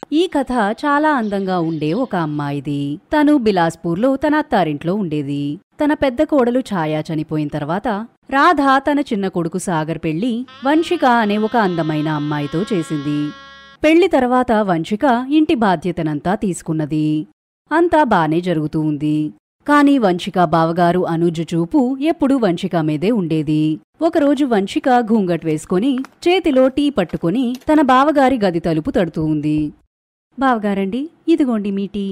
ఈ కథ చాలా అందంగా ఉండే ఒక అమ్మాయిది తను బిలాస్పూర్లో తన అత్తారింట్లో ఉండేది తన పెద్ద కోడలు ఛాయా చనిపోయిన తర్వాత రాధ తన చిన్న కొడుకు సాగర్ పెళ్లి వంశిక అనే ఒక అందమైన అమ్మాయితో చేసింది పెళ్లి తర్వాత వంశిక ఇంటి బాధ్యతనంతా తీసుకున్నది అంతా బానే జరుగుతూ ఉంది కాని వంశిక బావగారు అనుజు చూపు ఎప్పుడూ వంశిక మీదే ఉండేది ఒకరోజు వంశిక ఘూంగట్ వేసుకొని చేతిలో టీ పట్టుకొని తన బావగారి గది తలుపు తడుతూ ఉంది బావగారండి ఇదిగోండి మీ టీ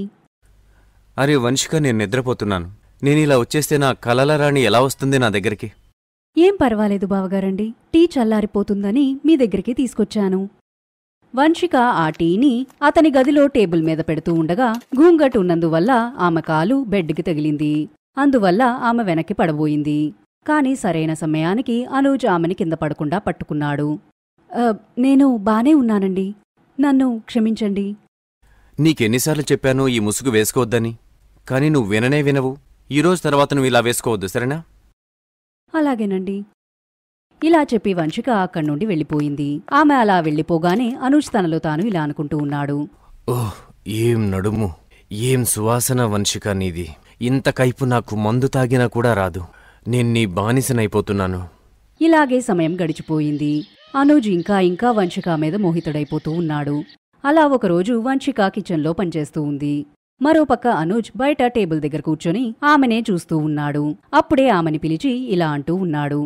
అరే వంశిక నేను నిద్రపోతున్నాను నేను ఇలా వచ్చేస్తే నా కలల రాణి ఎలా వస్తుంది నా దగ్గరికి ఏం పర్వాలేదు బావగారండి టీ చల్లారిపోతుందని మీ దగ్గరికి తీసుకొచ్చాను వంశిక ఆ టీని అతని గదిలో టేబుల్ మీద పెడుతూ ఉండగా గూంగట్ ఉన్నందువల్ల ఆమె కాలు బెడ్కి తగిలింది అందువల్ల ఆమె వెనక్కి పడబోయింది కాని సరైన సమయానికి అనూజ్ ఆమెని కింద పడకుండా పట్టుకున్నాడు "ఆ, నేను బానే ఉన్నానండి నన్ను క్షమించండి నీకెన్నిసార్లు చెప్పాను ఈ ముసుగు వేసుకోవద్దని కానీ నువ్వు విననే వినవు ఈ రోజు తర్వాత నువ్వు ఇలా వేసుకోవద్దు సరేనా అలాగేనండి ఇలా చెప్పి వంశిక అక్కడి నుండి వెళ్ళిపోయింది ఆమె అలా వెళ్ళిపోగానే అనూజ్ తనలో తాను ఇలా అనుకుంటూ ఉన్నాడు ఓహ్ ఏం నడుము ఏం సువాసన వంశిక నీది ఇంత కైపు నాకు మందు తాగినా కూడా రాదు నేను నీ బానిసనైపోతున్నాను ఇలాగే సమయం గడిచిపోయింది అనూజ్ ఇంకా ఇంకా వంశిక మీద మోహితుడైపోతూ ఉన్నాడు అలా ఒకరోజు వంశిక కిచెన్లో పనిచేస్తూ ఉంది మరోపక్క అనూజ్ బయట టేబుల్ దగ్గర కూర్చొని ఆమెనే చూస్తూ ఉన్నాడు అప్పుడే ఆమెని పిలిచి ఇలా అంటూ ఉన్నాడు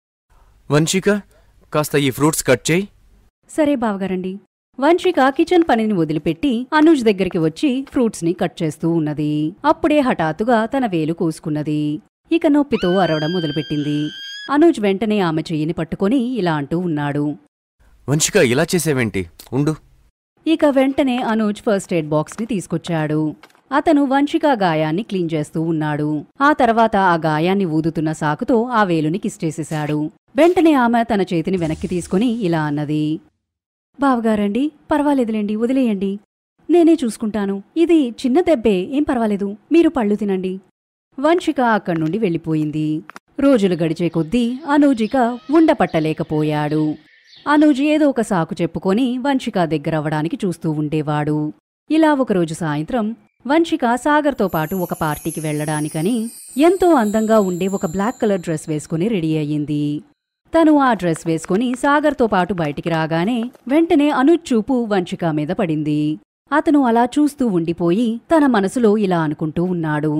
వంశిక కాస్త ఈ ఫ్రూట్స్ కట్ చేయి సరే బావగారండి వంశిక కిచెన్ పనిని వదిలిపెట్టి అనూజ్ దగ్గరికి వచ్చి ఫ్రూట్స్ని కట్ చేస్తూ ఉన్నది అప్పుడే హఠాత్తుగా తన వేలు కోసుకున్నది ఇక నొప్పితో అరవడం మొదలుపెట్టింది అనూజ్ వెంటనే ఆమె చెయ్యిని పట్టుకొని ఇలా అంటూ ఉన్నాడు వంశిక ఇలా చేసేవేంటి ఉండు ఇక వెంటనే అనూజ్ ఫస్ట్ ఎయిడ్ బాక్స్ని తీసుకొచ్చాడు అతను వంశిక గాయాన్ని క్లీన్ చేస్తూ ఉన్నాడు ఆ తర్వాత ఆ గాయాన్ని ఊదుతున్న సాకుతో ఆ వేలుని కిస్ చేసేశాడు వెంటనే ఆమె తన చేతిని వెనక్కి తీసుకుని ఇలా అన్నది బావగారండి పర్వాలేదులేండి వదిలేయండి నేనే చూసుకుంటాను ఇది చిన్న దెబ్బే ఏం పర్వాలేదు మీరు పళ్ళు తినండి వంశిక అక్కడి నుండి వెళ్ళిపోయింది రోజులు గడిచే కొద్దీ అనూజిక ఉండపట్టలేకపోయాడు అనూజ్ ఏదో ఒక సాకు చెప్పుకొని వంశిక దగ్గరవ్వడానికి చూస్తూ ఉండేవాడు ఇలా ఒకరోజు సాయంత్రం వంశిక సాగర్తో పాటు ఒక పార్టీకి వెళ్లడానికని ఎంతో అందంగా ఉండే ఒక బ్లాక్ కలర్ డ్రెస్ వేసుకుని రెడీ అయ్యింది తను ఆ డ్రెస్ వేసుకుని సాగర్తో పాటు బయటికి రాగానే వెంటనే అనుజ్ చూపు వంశిక మీద పడింది అతను అలా చూస్తూ ఉండిపోయి తన మనసులో ఇలా అనుకుంటూ ఉన్నాడు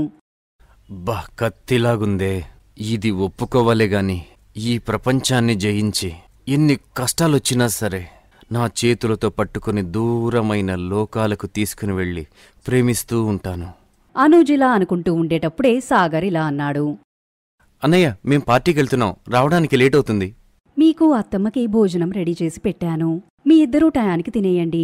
బా కత్తిలాగుందే ఇది ఒప్పుకోవాలే గాని ఈ ప్రపంచాన్ని జయించి ఎన్ని కష్టాలొచ్చినా సరే నా చేతులతో పట్టుకుని దూరమైన లోకాలకు తీసుకుని వెళ్ళి ప్రేమిస్తూ ఉంటాను అనూజ్ ఇలా అనుకుంటూ ఉండేటప్పుడే సాగర్ ఇలా అన్నాడు అన్నయ్య మేం పార్టీకి వెళ్తున్నాం రావడానికి లేట్ అవుతుంది మీకు అత్తమ్మకి భోజనం రెడీ చేసి పెట్టాను మీ ఇద్దరూ టయానికి తినేయండి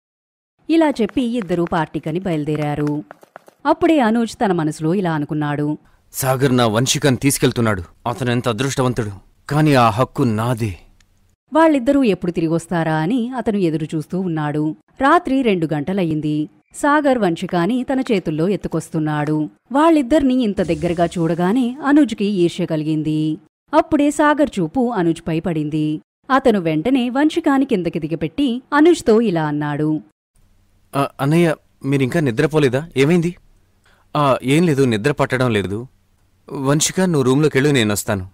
ఇలా చెప్పి ఇద్దరూ పార్టీకని బయలుదేరారు అప్పుడే అనూజ్ తన మనసులో ఇలా అనుకున్నాడు సాగర్ నా వంశికని తీసుకెళ్తున్నాడు అతను ఎంత అదృష్టవంతుడు కాని ఆ హక్కు నాదే వాళ్ళిద్దరూ ఎప్పుడు తిరిగొస్తారా అని అతను ఎదురు చూస్తూ ఉన్నాడు రాత్రి రెండు గంటలయ్యింది సాగర్ వంశికాని తన చేతుల్లో ఎత్తుకొస్తున్నాడు వాళ్ళిద్దర్నీ ఇంత దగ్గరగా చూడగానే అనుజ్కి ఈర్ష్య కలిగింది అప్పుడే సాగర్ చూపు అనుజ్పై పడింది అతను వెంటనే వంశికాని కిందకి దిగపెట్టి అనుజ్తో ఇలా అన్నాడు ఆ, అన్నయ్య మీరింకా నిద్రపోలేదా ఏమైంది ఆ, ఏం లేదు నిద్ర పట్టడం లేదు వంశిక నువ్వు రూమ్లోకి వెళ్ళు నేను వస్తాను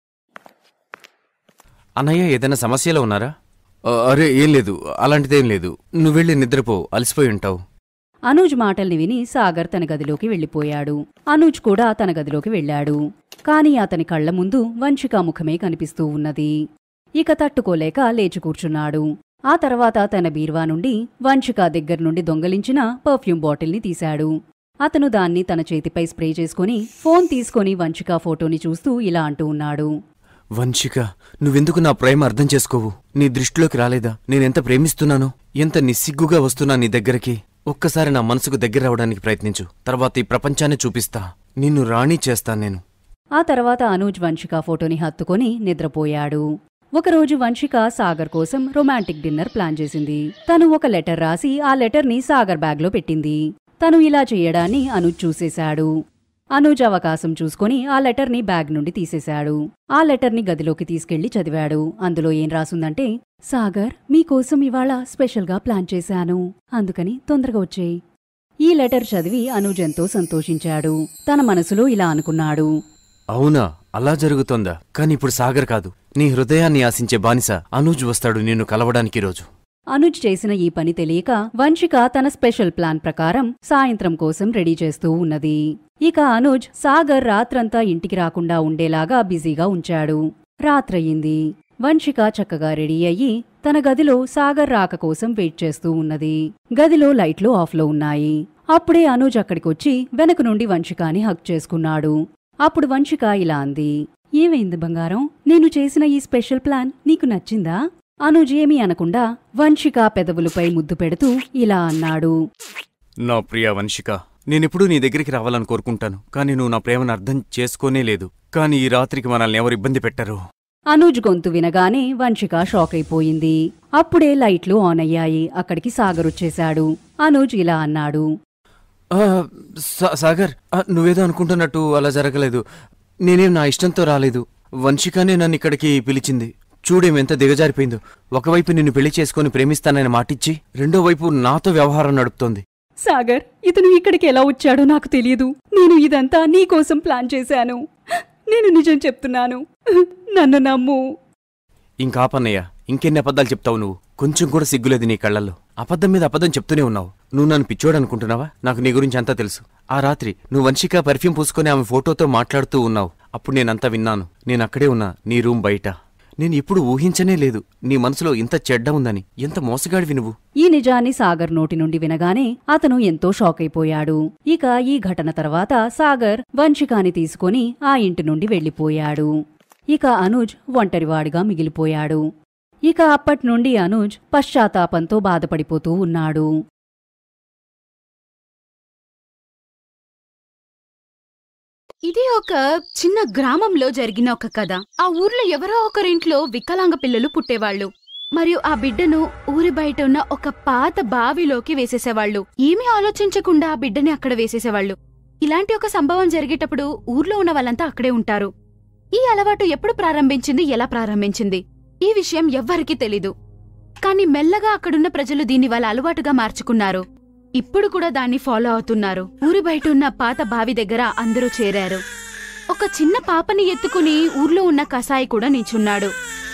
అన్నయ్య ఏదైనా సమస్యలో ఉన్నారా ఆ, అరే ఏం లేదు అలాంటిదేం లేదు నువ్వు వెళ్ళి నిద్రపో అలసిపోయి ఉంటావు అనూజ్ మాటల్ని విని సాగర్ తన గదిలోకి వెళ్ళిపోయాడు అనూజ్ కూడా తన గదిలోకి వెళ్ళాడు కాని అతని కళ్ల ముందు వంశిక ముఖమే కనిపిస్తూ ఉన్నది ఇక తట్టుకోలేక లేచి కూర్చున్నాడు ఆ తర్వాత తన బీర్వా నుండి వంశిక దగ్గర నుండి దొంగలించిన పర్ఫ్యూమ్ బాటిల్ని తీశాడు అతను దాన్ని తన చేతిపై స్ప్రే చేసుకుని ఫోన్ తీసుకొని వంశిక ఫోటోని చూస్తూ ఇలా అంటూ ఉన్నాడు వంశిక నువ్వెందుకు నా ప్రేమ అర్థం చేసుకోవు నీ దృష్టిలోకి రాలేదా నేనెంత ప్రేమిస్తున్నానో ఎంత నిస్సిగ్గుగా వస్తున్నా నీ దగ్గరికి ఒక్కసారి నా మనసుకు దగ్గర రావడానికి ప్రయత్నించు తర్వాత ఈ ప్రపంచాన్ని చూపిస్తా నిన్ను రాణి చేస్తాను నేను ఆ తర్వాత అనూజ్ వంశిక ఫోటోని హత్తుకొని నిద్రపోయాడు ఒకరోజు వంశిక సాగర్ కోసం రొమాంటిక్ డిన్నర్ ప్లాన్ చేసింది తను ఒక లెటర్ రాసి ఆ లెటర్ని సాగర్ బ్యాగ్లో పెట్టింది తను ఇలా చేయడాన్ని అనూజ్ చూసేశాడు అనూజ్ అవకాశం చూసుకొని ఆ లెటర్ని బ్యాగ్ నుండి తీసేశాడు ఆ లెటర్ని గదిలోకి తీసుకెళ్లి చదివాడు అందులో ఏం రాసుందంటే సాగర్ మీకోసం ఇవాళ స్పెషల్గా ప్లాన్ చేశాను అందుకని తొందరగా వచ్చేయ్ ఈ లెటర్ చదివి అనూజ్ ఎంతో సంతోషించాడు తన మనసులో ఇలా అనుకున్నాడు అవునా అలా జరుగుతోందా కానీ ఇప్పుడు సాగర్ కాదు నీ హృదయాన్ని ఆశించే బానిస అనూజ్ వస్తాడు నిన్ను కలవడానికి రోజు అనుజ్ చేసిన ఈ పని తెలియక వంశిక తన స్పెషల్ ప్లాన్ ప్రకారం సాయంత్రం కోసం రెడీ చేస్తూ ఉన్నది ఇక అనుజ్ సాగర్ రాత్రంతా ఇంటికి రాకుండా ఉండేలాగా బిజీగా ఉంచాడు రాత్రయ్యింది వంశిక చక్కగా రెడీ అయ్యి తన గదిలో సాగర్ రాక కోసం వెయిట్ చేస్తూ ఉన్నది గదిలో లైట్లు ఆఫ్లో ఉన్నాయి అప్పుడే అనుజ్ అక్కడికొచ్చి వెనక నుండి వంశికాని హక్ చేసుకున్నాడు అప్పుడు వంశిక ఇలా అంది ఏమైంది బంగారం నేను చేసిన ఈ స్పెషల్ ప్లాన్ నీకు నచ్చిందా అనుజ్ ఏమీ అనకుండా వంశిక పెదవులపై ముద్దు పెడుతూ ఇలా అన్నాడు నా ప్రియ వంశిక నేనెప్పుడూ నీ దగ్గరికి రావాలని కోరుకుంటాను కానీ నువ్వు నా ప్రేమను అర్థం చేసుకోనే లేదు కానీ ఈ రాత్రికి మనల్ని ఎవరు ఇబ్బంది పెట్టరు అనూజ్ గొంతు వినగానే వంశిక షాక్ అయిపోయింది అప్పుడే లైట్లు ఆన్ అయ్యాయి అక్కడికి సాగర్ వచ్చేశాడు అనూజ్ ఇలా అన్నాడు ఆ, సా- సాగర్ ఆ, నువ్వేదో అనుకుంటున్నట్టు అలా జరగలేదు నేనేం నా ఇష్టంతో రాలేదు వంశికనే నన్ను ఇక్కడికి పిలిచింది చూడేం ఎంత దిగజారిపోయిందో ఒకవైపు నిన్ను పెళ్లి చేసుకుని ప్రేమిస్తానని మాటిచ్చి రెండో వైపు నాతో వ్యవహారం నడుపుతోంది సాగర్ ఇతను ఇక్కడికి ఎలా వచ్చాడో నాకు తెలియదు నేను ఇదంతా నీకోసం ప్లాన్ చేశాను నేను నిజం చెప్తున్నాను నన్ను నమ్ము ఇంకాపన్నయ్య ఇంకెన్ని అబద్ధాలు చెప్తావు నువ్వు కొంచెం కూడా సిగ్గులేదు నీ కళ్ళల్లో అబద్ధం మీద అబద్ధం చెప్తూనే ఉన్నావు నువ్వు నన్ను పిచ్చోడనుకుంటున్నావా నాకు నీ గురించి అంతా తెలుసు ఆ రాత్రి నువ్వు వంశిక పర్ఫ్యూమ్ పూసుకొని ఆమె ఫోటోతో మాట్లాడుతూ ఉన్నావు అప్పుడు నేనంతా విన్నాను నేను అక్కడే ఉన్నా నీ రూమ్ బయట నేను ఎప్పుడు ఊహించనే లేదు నీ మనసులో ఇంత చెడ్డ ఉందని ఎంత మోసగాడివి నువ్వు ఈ నిజాన్ని సాగర్ నోటి నుండి వినగానే అతను ఎంతో షాక్ అయిపోయాడు ఇక ఈ ఘటన తర్వాత సాగర్ వంశికాని తీసుకొని ఆ ఇంటి నుండి వెళ్లిపోయాడు ఇక అనుజ్ ఒంటరివాడిగా మిగిలిపోయాడు ఇక అప్పట్నుండి అనుజ్ పశ్చాత్తాపంతో బాధపడిపోతూ ఉన్నాడు ఇది ఒక చిన్న గ్రామంలో జరిగిన ఒక కథ ఆ ఊర్లో ఎవరో ఒకరింట్లో వికలాంగ పిల్లలు పుట్టేవాళ్ళు మరియు ఆ బిడ్డను ఊరి బయట ఉన్న ఒక పాత బావిలోకి వేసేసేవాళ్ళు ఏమీ ఆలోచించకుండా ఆ బిడ్డని అక్కడ వేసేసేవాళ్ళు ఇలాంటి ఒక సంభవం జరిగేటప్పుడు ఊర్లో ఉన్న వాళ్ళంతా అక్కడే ఉంటారు ఈ అలవాటు ఎప్పుడు ప్రారంభించింది ఎలా ప్రారంభించింది ఈ విషయం ఎవ్వరికీ తెలీదు కానీ మెల్లగా అక్కడున్న ప్రజలు దీన్ని వాళ్ళ అలవాటుగా మార్చుకున్నారు ఇప్పుడు కూడా దాన్ని ఫాలో అవుతున్నారు ఊరి బయట ఉన్న పాత బావి దగ్గర అందరూ చేరారు ఒక చిన్న పాపని ఎత్తుకుని ఊర్లో ఉన్న కసాయి కూడా నించున్నాడు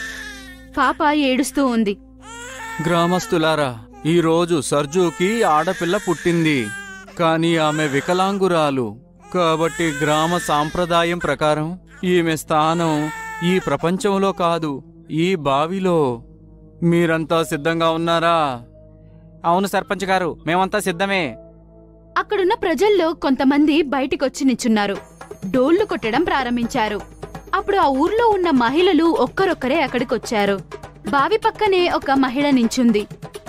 పాప ఏడుస్తూ ఉంది గ్రామస్తులారా ఈరోజు సర్జుకి ఆడపిల్ల పుట్టింది కాని ఆమె వికలాంగురాలు కాబట్టి గ్రామ సాంప్రదాయం ప్రకారం ఈమె స్థానం ఈ ప్రపంచంలో కాదు ఈ బావిలో మీరంతా సిద్ధంగా ఉన్నారా అవును సర్పంచ్ గారు మేమంతా సిద్ధమే అక్కడున్న ప్రజల్లో కొంతమంది బయటికొచ్చి నించున్నారు డోళ్లు కొట్టడం ప్రారంభించారు అప్పుడు ఆ ఊర్లో ఉన్న మహిళలు ఒక్కరొక్కరే అక్కడికొచ్చారు బావి పక్కనే ఒక మహిళ నించుంది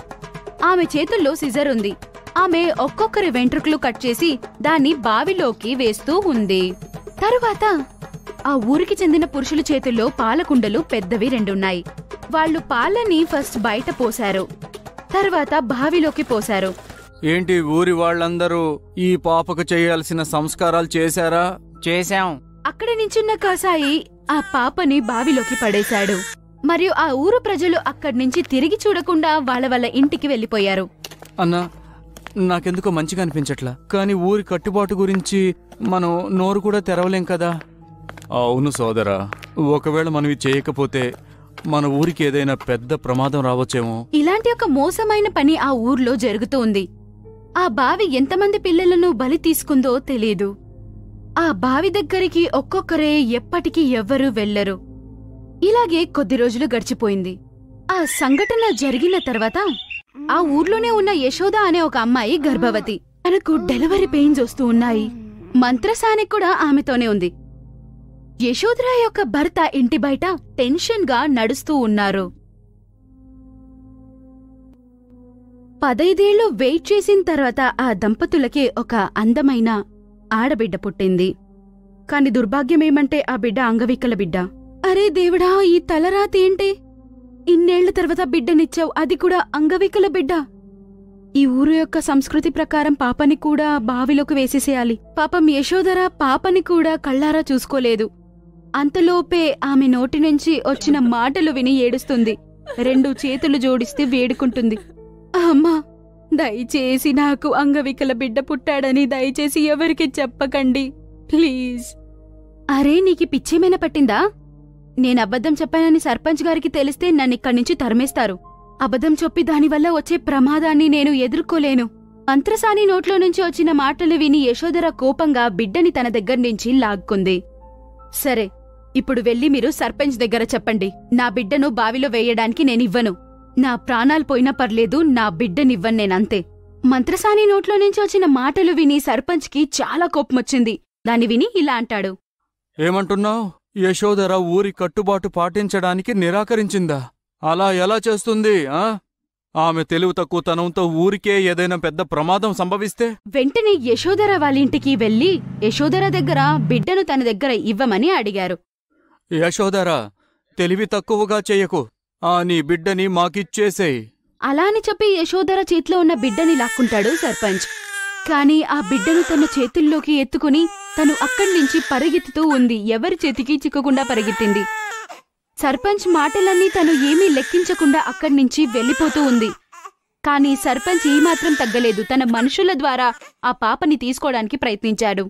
ఆమె చేతుల్లో సిజర్ ఉంది ఆమె ఒక్కొక్కరి వెంట్రుకలు కట్ చేసి దాన్ని బావిలోకి వేస్తూ ఉంది తరువాత ఆ ఊరికి చెందిన పురుషుల చేతుల్లో పాలకుండలు పెద్దవి రెండున్నాయి వాళ్ళు పాలని ఫస్ట్ బయట పోశారు తర్వాత బావిలోకి పోశారు ఏంటి ఊరి వాళ్ళందరూ ఈ పాపకు చేయాల్సిన సంస్కారాలు చేశారా చేశాం అక్కడ నించున్న కాసాయి ఆ పాపని బావిలోకి పడేశాడు మరియు ఆ ఊరు ప్రజలు అక్కడి నుంచి తిరిగి చూడకుండా వాళ్ళ వాళ్ళ ఇంటికి వెళ్లిపోయారు అన్నా నాకెందుకో మంచిగా అనిపించట్లా కానీ ఊరి కట్టుబాటు గురించి మనం నోరు కూడా తెరవలేం కదా అవును సోదరా ఒకవేళ మనం ఇది చేయకపోతే మన ఊరికి ఏదైనా పెద్ద ప్రమాదం రావచ్చేమో ఇలాంటి ఒక మోసమైన పని ఆ ఊర్లో జరుగుతూ ఉంది ఆ బావి ఎంతమంది పిల్లలను బలి తీసుకుందో తెలియదు ఆ బావి దగ్గరికి ఒక్కొక్కరే ఎప్పటికీ ఎవ్వరూ వెళ్లరు ఇలాగే కొద్ది రోజులు గడిచిపోయింది ఆ సంఘటన జరిగిన తర్వాత ఆ ఊర్లోనే ఉన్న యశోద అనే ఒక అమ్మాయి గర్భవతి తనకు డెలివరీ పెయిన్స్ వస్తూ ఉన్నాయి మంత్రసాని కూడా ఆమెతోనే ఉంది యశోధర యొక్క భర్త ఇంటి బయట టెన్షన్ గా నడుస్తూ ఉన్నారు పదైదేళ్లు వెయిట్ చేసిన తర్వాత ఆ దంపతులకి ఒక అందమైన ఆడబిడ్డ పుట్టింది కాని దుర్భాగ్యమేమంటే ఆ బిడ్డ అంగవికల బిడ్డ అరే దేవుడా ఈ తలరాతి ఏంటి ఇన్నేళ్ల తర్వాత బిడ్డనిచ్చావు అది కూడా అంగవికల బిడ్డ ఈ ఊరు యొక్క సంస్కృతి ప్రకారం పాపని కూడా బావిలోకి వేసేసేయాలి పాపం యశోదర పాపని కూడా కళ్ళారా చూసుకోలేదు అంతలోపే ఆమె నోటి నుంచి వచ్చిన మాటలు విని ఏడుస్తుంది రెండు చేతులు జోడిస్తే వేడుకుంటుంది అమ్మా దయచేసి నాకు అంగవికల బిడ్డ పుట్టాడని దయచేసి ఎవరికి చెప్పకండి ప్లీజ్ అరే నీకు పిచ్చేమైనా పట్టిందా నేను అబద్ధం చెప్పానని సర్పంచ్ గారికి తెలిస్తే నన్నిక్కడి నుంచి తరిమేస్తారు అబద్ధం చెప్పి దానివల్ల వచ్చే ప్రమాదాన్ని నేను ఎదుర్కోలేను మంత్రసాని నోట్లో నుంచి వచ్చిన మాటలు విని యశోదర కోపంగా బిడ్డని తన దగ్గర నుంచి లాక్కుంది సరే ఇప్పుడు వెళ్ళి మీరు సర్పంచ్ దగ్గర చెప్పండి నా బిడ్డను బావిలో వేయడానికి నేనివ్వను నా ప్రాణాలు పోయినా పర్లేదు నా బిడ్డనివ్వను నేనంతే మంత్రసాని నోట్లో నుంచి వచ్చిన మాటలు విని సర్పంచ్కి చాలా కోపమొచ్చింది దాన్ని విని ఇలా అంటాడు ఏమంటున్నావు యశోదర ఊరి కట్టుబాటు పాటించడానికి నిరాకరించిందా అలా ఎలా చేస్తుంది ఆ ఆమె తెలివి తక్కువతనంతో ఊరికే ఏదైనా పెద్ద ప్రమాదం సంభవిస్తే వెంటనే యశోదర వాళ్ళింటికి వెళ్లి యశోదర దగ్గర బిడ్డను తన దగ్గర ఇవ్వమని అడిగారు యశోదర తెలివి తక్కువగా చెయ్యకు ఆ నీ బిడ్డని మాకిచ్చేసేయ్ అలా అని చెప్పి యశోదర చేతిలో ఉన్న బిడ్డని లాక్కుంటాడు సర్పంచ్ కాని ఆ బిడ్డను తన చేతుల్లోకి ఎత్తుకుని తను అక్కడి నుంచి పరిగెత్తుతూ ఉంది ఎవరి చేతికి చిక్కకుండా పరిగెత్తింది సర్పంచ్ మాటలన్నీ తను ఏమీ లెక్కించకుండా అక్కడి నుంచి వెళ్ళిపోతూ ఉంది కాని సర్పంచ్ ఏమాత్రం తగ్గలేదు తన మనుషుల ద్వారా ఆ పాపని తీసుకోవడానికి ప్రయత్నించాడు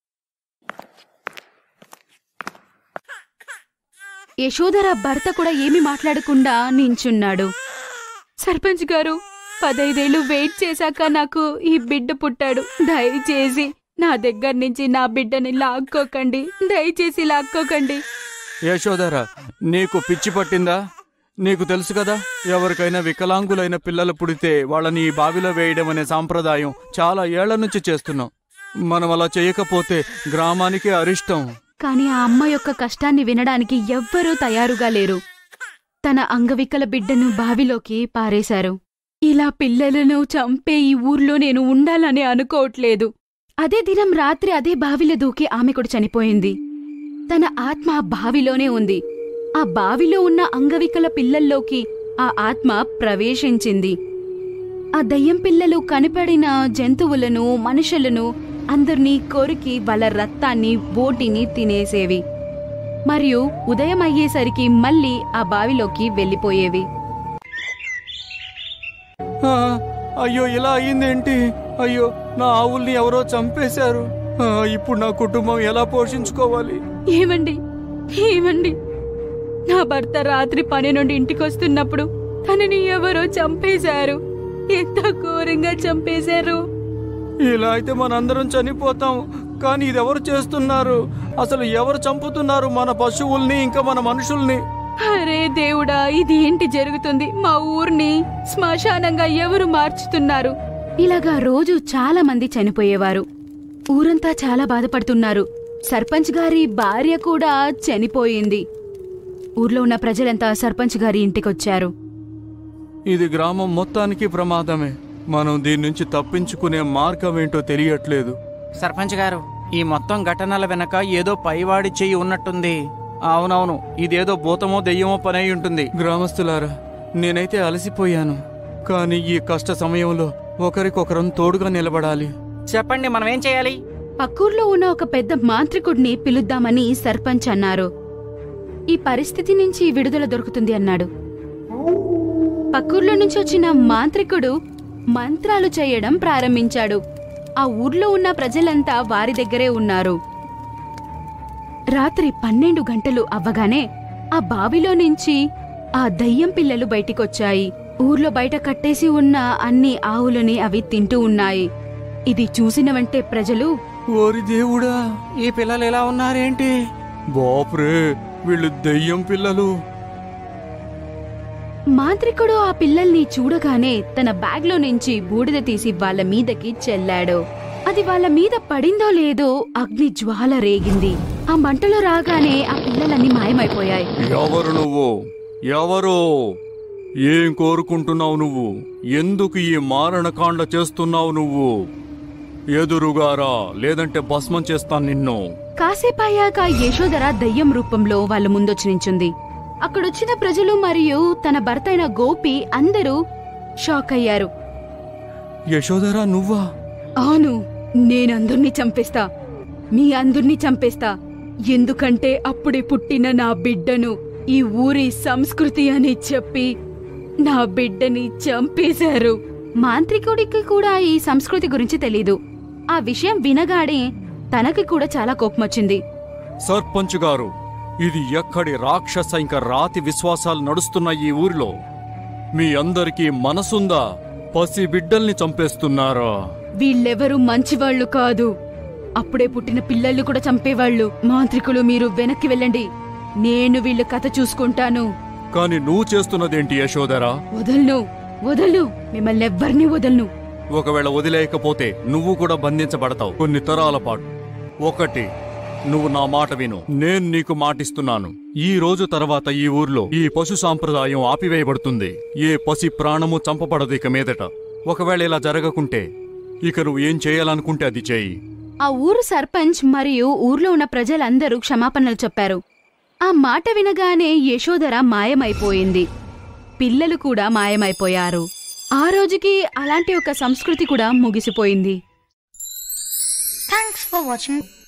యశోదర భర్త కూడా ఏమీ మాట్లాడకుండా నించున్నాడు సర్పంచ్ గారు పదైదేళ్లు వెయిట్ చేశాక నాకు ఈ బిడ్డ పుట్టాడు దయచేసి నా దగ్గర నుంచి నా బిడ్డని లాక్కోకండి దయచేసి లాక్కోకండి యశోదర నీకు పిచ్చి పట్టిందా నీకు తెలుసు కదా ఎవరికైనా వికలాంగులైన పిల్లలు పుడితే వాళ్ళని ఈ బావిలో వేయడం అనే సాంప్రదాయం చాలా ఏళ్ల నుంచి చేస్తున్నాం మనం అలా చేయకపోతే గ్రామానికి అరిష్టం కాని ఆ అమ్మ యొక్క కష్టాన్ని వినడానికి ఎవ్వరూ తయారుగా లేరు తన అంగవికల బిడ్డను బావిలోకి పారేశారు ఇలా పిల్లలను చంపే ఈ ఊర్లో నేను ఉండాలని అనుకోవట్లేదు అదే దినం రాత్రి అదే బావిలో దూకి ఆమె కూడా చనిపోయింది తన ఆత్మ ఆ బావిలోనే ఉంది ఆ బావిలో ఉన్న అంగవికల పిల్లల్లోకి ఆ ఆత్మ ప్రవేశించింది ఆ దయ్యం పిల్లలు కనిపడిన జంతువులను మనుషులను అందర్నీ కొరికి వాళ్ళ రక్తాన్ని బోటిని తినేసేవి మరియు ఉదయం అయ్యేసరికి మళ్ళీ ఆ బావిలోకి వెళ్ళిపోయేవి ఆ, అయ్యో ఇలా అయ్యిందేంటి అయ్యో నా ఆవుల్ని ఎవరో చంపేశారు ఆ, ఇప్పుడు నా కుటుంబం ఎలా పోషించుకోవాలి ఏమండి ఏమండి నా భర్త రాత్రి పని నుండి ఇంటికొస్తున్నప్పుడు తనని ఎవరో చంపేశారు ఎంత ఘోరంగా చంపేశారు ఇలా అయితే మనందరం చనిపోతాం కానీ ఇది ఎవరు చేస్తున్నారు అసలు ఎవరు చంపుతున్నారు మన పశువుల్ని ఇంకా మన మనుషుల్ని అరే దేవుడా ఇది ఏంటి జరుగుతుంది మా ఊర్ని శ్మశానంగా ఎవరు మార్చుతున్నారు ఇలాగా రోజు చాలా మంది చనిపోయేవారు ఊరంతా చాలా బాధపడుతున్నారు సర్పంచ్ గారి భార్య కూడా చనిపోయింది ఊర్లో ఉన్న ప్రజలంతా సర్పంచ్ గారి ఇంటికొచ్చారు ఇది గ్రామం మొత్తానికి ప్రమాదమే మనం దీని నుంచి తప్పించుకునే మార్గం ఏంటో తెలియట్లేదు సర్పంచ్ గారు ఈ మొత్తం ఘటనల వెనక ఏదో పైవాడి చెయ్యి ఉన్నట్టుంది అవునవును ఇదేదో భూతమో దెయ్యమో పని అయి ఉంటుంది గ్రామస్తులారా నేనైతే అలసిపోయాను కానీ ఈ కష్ట సమయంలో ఒకరికొకరం తోడుగా నిలబడాలి చెప్పండి మనం ఏం చేయాలి పక్కూర్లో ఉన్న ఒక పెద్ద మాంత్రికుడిని పిలుద్దామని సర్పంచ్ అన్నారు ఈ పరిస్థితి నుంచి విడుదల దొరుకుతుంది అన్నాడు పక్కూర్లో నుంచి వచ్చిన మాంత్రికుడు మంత్రాలు చేయడం ప్రారంభించాడు ఆ ఊర్లో ఉన్న ప్రజలంతా వారి దగ్గరే ఉన్నారు రాత్రి పన్నెండు గంటలు అవ్వగానే ఆ బావిలో నుంచి ఆ దయ్యం పిల్లలు బయటికొచ్చాయి ఊర్లో బయట కట్టేసి ఉన్న అన్ని ఆవులని అవి తింటూ ఉన్నాయి ఇది చూసిన వెంటే ప్రజలు ఓరి దేవుడా ఈ పిల్లలు ఎలా ఉన్నారేంటి బాప్రే వీళ్ళు దెయ్యం పిల్లలు మాంత్రికుడు ఆ పిల్లల్ని చూడగానే తన బ్యాగ్లో నుంచి బూడిద తీసి వాళ్ళ మీదకి చెల్లాడు అది వాళ్ళ మీద పడిందో లేదో అగ్ని జ్వాల రేగింది ఆ మంటలో రాగానే ఆ పిల్లలన్నీ మాయమైపోయాయి ఎవరు నువ్వు ఎవరు ఏం కోరుకుంటున్నావు నువ్వు ఎందుకు ఈ మారణకాండ చేస్తున్నావు నువ్వు ఎదురుగారా లేదంటే భస్మం చేస్తాను నిన్ను కాసేపయ్యాక యశోదర దయ్యం రూపంలో వాళ్ళ ముందొచ్చి నించుంది అక్కడొచ్చిన ప్రజలు మరియు తన భర్త అయిన గోపి అందరూ షాక్ అయ్యారు యశోదరా నువ్వా అవును నేనందర్నీ చంపేస్తా మీ అందర్నీ చంపేస్తా ఎందుకంటే అప్పుడే పుట్టిన నా బిడ్డను ఈ ఊరి సంస్కృతి అని చెప్పి నా బిడ్డని చంపేశారు మాంత్రికుడికి కూడా ఈ సంస్కృతి గురించి తెలీదు ఆ విషయం వినగాడే తనకి కూడా చాలా కోపమొచ్చింది సర్పంచ్ గారు ఇది ఎక్కడి రాక్షస ఇంకా రాతి విశ్వాసాలు నడుస్తున్న ఈ ఊరిలో మీ అందరికీ మనసుందా పసి బిడ్డల్ని చంపేస్తున్నారా వీళ్ళెవరూ మంచివాళ్లు కాదు అప్పుడే పుట్టిన పిల్లల్ని కూడా చంపేవాళ్ళు మాంత్రికులు మీరు వెనక్కి వెళ్ళండి నేను వీళ్ళ కథ చూసుకుంటాను కాని నువ్వు చేస్తున్నదేంటి యశోదరా వదలను వదలను మిమ్మల్ని ఎవ్వరిని వదలను ఒకవేళ వదిలేయకపోతే నువ్వు కూడా బంధించబడతావు కొన్ని తరాల పాటు ఒకటి నువ్వు నా మాట విను నేను నీకు మాటిస్తున్నాను ఈ రోజు తర్వాత ఈ ఊర్లో ఈ పశు సాంప్రదాయం ఆపివేయబడుతుంది ఏ పసి ప్రాణము చంపబడదు ఇక మీదట ఒకవేళ ఇలా జరగకుంటే ఇక నువ్వు ఏం చేయాలనుకుంటే అది చేయి ఆ ఊరు సర్పంచ్ మరియు ఊర్లో ఉన్న ప్రజలందరూ క్షమాపణలు చెప్పారు ఆ మాట వినగానే యశోదర మాయమైపోయింది పిల్లలు కూడా మాయమైపోయారు ఆ రోజుకి అలాంటి ఒక సంస్కృతి కూడా ముగిసిపోయింది Thanks for watching